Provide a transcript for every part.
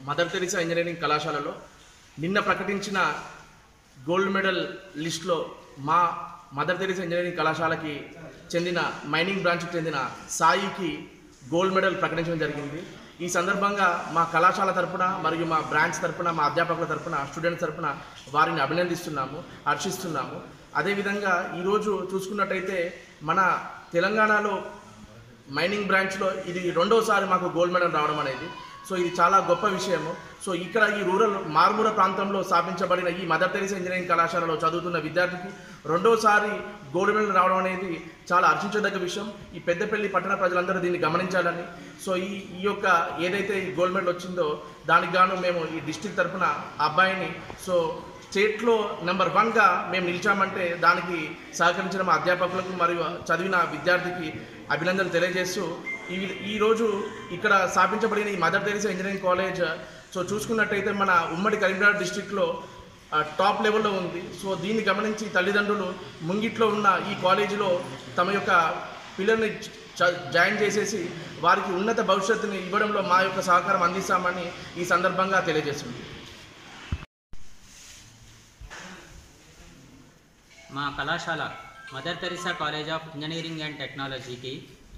mother Teresa engineering కళాశాలలో నిన్న ప్రకటించిన గోల్డ్ మెడల్ లిస్ట్లో మా మదర్ తెరిసా ఇంజనీరింగ్ కళాశాలకి చెందిన మైనింగ్ బ్రాంచ్కి చెందిన సాయికి గోల్డ్ మెడల్ ప్రకటించడం జరిగింది ఈ సందర్భంగా మా కళాశాల తరపున మరియు మా బ్రాంచ్ తరపున మా అధ్యాపకుల తరపున స్టూడెంట్స్ తరపున వారిని అభినందిస్తున్నాము హర్షిస్తున్నాము అదేవిధంగా ఈరోజు చూసుకున్నట్టయితే మన తెలంగాణలో మైనింగ్ బ్రాంచ్లో ఇది రెండోసారి మాకు గోల్డ్ మెడల్ రావడం అనేది సో ఇది చాలా గొప్ప విషయము సో ఇక్కడ ఈ రూరల్ మారుమూల ప్రాంతంలో స్థాపించబడిన ఈ మదర్ తెరీసా ఇంజనీరింగ్ కళాశాలలో చదువుతున్న విద్యార్థికి రెండోసారి గోల్డ్ మెడల్ రావడం అనేది చాలా హర్షించదగ్గ విషయం ఈ పెద్దపల్లి పట్టణ ప్రజలందరూ దీన్ని గమనించాలని సో ఈ ఈ యొక్క ఏదైతే ఈ గోల్డ్ మెడల్ వచ్చిందో దానికి గాను మేము ఈ డిస్టిక్ తరఫున ఆ అబ్బాయిని సో స్టేట్లో నెంబర్ వన్గా మేము నిలిచామంటే దానికి సహకరించిన మా అధ్యాపకులకు మరియు చదివిన విద్యార్థికి అభినందనలు తెలియజేస్తూ ఈ ఈరోజు ఇక్కడ స్థాపించబడిన ఈ mother Teresa engineering college so చూసుకున్నట్టయితే మన ఉమ్మడి కరీంనగర్ డిస్టిక్లో ఆ, టాప్ లెవెల్లో ఉంది సో దీన్ని గమనించి తల్లిదండ్రులు ముంగిట్లో ఉన్న ఈ కాలేజీలో తమ యొక్క పిల్లల్ని చ- జాయిన్ చేసేసి వారికి ఉన్నత భవిష్యత్తుని ఇవ్వడంలో మా యొక్క సహకారం అందిస్తామని ఈ సందర్భంగా తెలియజేస్తుంది మా కళాశాల mother Teresa college of engineering and టెక్నాలజీకి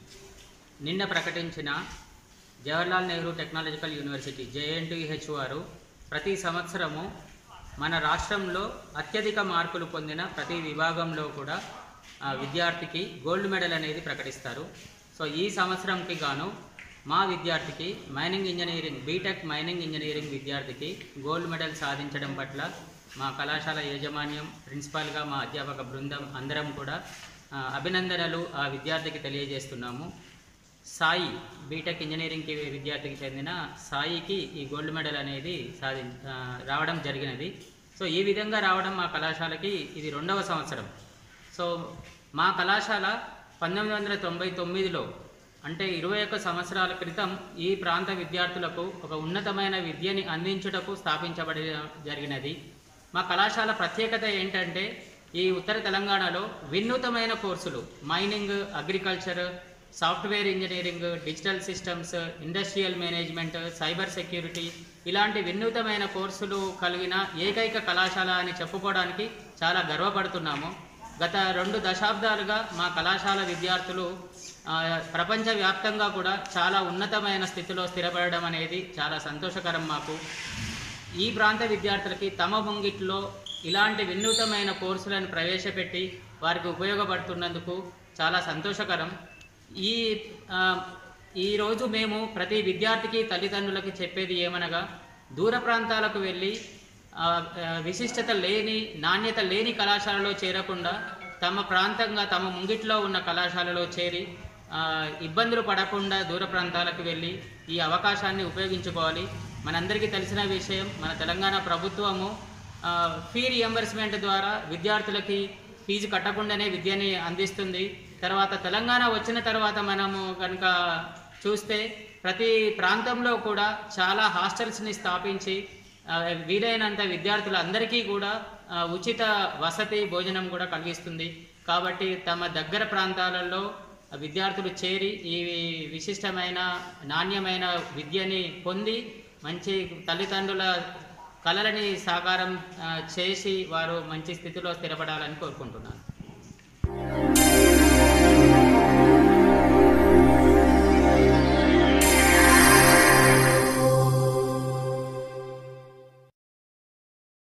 నిన్న ప్రకటించిన Jawaharlal Nehru technological university JNTH వారు ప్రతి సంవత్సరము మన రాష్ట్రంలో అత్యధిక మార్కులు పొందిన ప్రతి విభాగంలో కూడా ఆ, విద్యార్థికి గోల్డ్ మెడల్ అనేది ప్రకటిస్తారు సో ఈ సంవత్సరంకి గాను మా విద్యార్థికి mining engineering BTech mining engineering విద్యార్థికి గోల్డ్ మెడల్ సాధించడం పట్ల మా కళాశాల యాజమాన్యం ప్రిన్సిపాల్గా మా అధ్యాపక బృందం అందరం కూడా ఆ, అభినందనలు ఆ విద్యార్థికి తెలియజేస్తున్నాము సాయి బీటెక్ ఇంజనీరింగ్కి విద్యార్థికి చెందిన సాయికి ఈ గోల్డ్ మెడల్ అనేది సాధి ఆ, రావడం జరిగినది సో ఈ విధంగా రావడం మా కళాశాలకి ఇది రెండవ సంవత్సరం సో మా కళాశాల పంతొమ్మిది వందల తొంభై తొమ్మిదిలో అంటే ఇరవై ఒక్క సంవత్సరాల క్రితం ఈ ప్రాంత విద్యార్థులకు ఒక ఉన్నతమైన విద్యని అందించుటకు స్థాపించబడి జరిగినది మా కళాశాల ప్రత్యేకత ఏంటంటే ఈ ఉత్తర తెలంగాణలో వినూతమైన కోర్సులు mining agriculture software engineering digital systems industrial management cyber security ఇలాంటి వినూతమైన కోర్సులు కలిగిన ఏకైక కళాశాల అని చెప్పుకోవడానికి చాలా గర్వపడుతున్నాము గత రెండు దశాబ్దాలుగా మా కళాశాల విద్యార్థులు ఆ, ప్రపంచవ్యాప్తంగా కూడా చాలా ఉన్నతమైన స్థితిలో స్థిరపడడం అనేది చాలా సంతోషకరం మాకు ఈ ప్రాంత విద్యార్థులకి తమ ముంగిట్లో ఇలాంటి వినూతమైన కోర్సులను ప్రవేశపెట్టి వారికి ఉపయోగపడుతున్నందుకు చాలా సంతోషకరం ఈ ఆ, ఈరోజు మేము ప్రతి విద్యార్థికి తల్లిదండ్రులకి చెప్పేది ఏమనగా దూర ప్రాంతాలకు వెళ్ళి ఆ, ఆ, విశిష్టత లేని నాణ్యత లేని కళాశాలలో చేరకుండా తమ ప్రాంతంగా తమ ముంగిట్లో ఉన్న కళాశాలలో చేరి ఆ, ఇబ్బందులు పడకుండా దూర ప్రాంతాలకు వెళ్ళి ఈ అవకాశాన్ని ఉపయోగించుకోవాలి మనందరికీ తెలిసిన విషయం మన తెలంగాణ ప్రభుత్వము ఆ, ఫీ రియంబర్స్మెంట్ ద్వారా విద్యార్థులకి ఫీజు కట్టకుండానే విద్యని అందిస్తుంది తర్వాత తెలంగాణ వచ్చిన తర్వాత మనము కనుక చూస్తే ప్రతి ప్రాంతంలో కూడా చాలా హాస్టల్స్ని స్థాపించి ఆ, వీలైనంత విద్యార్థులందరికీ కూడా ఆ, ఉచిత వసతి భోజనం కూడా కలిగిస్తుంది కాబట్టి తమ దగ్గర ప్రాంతాలలో విద్యార్థులు చేరి ఈ విశిష్టమైన నాణ్యమైన విద్యని పొంది మంచి తల్లిదండ్రుల కళలని సాకారం ఆ, చేసి వారు మంచి స్థితిలో స్థిరపడాలని కోరుకుంటున్నాను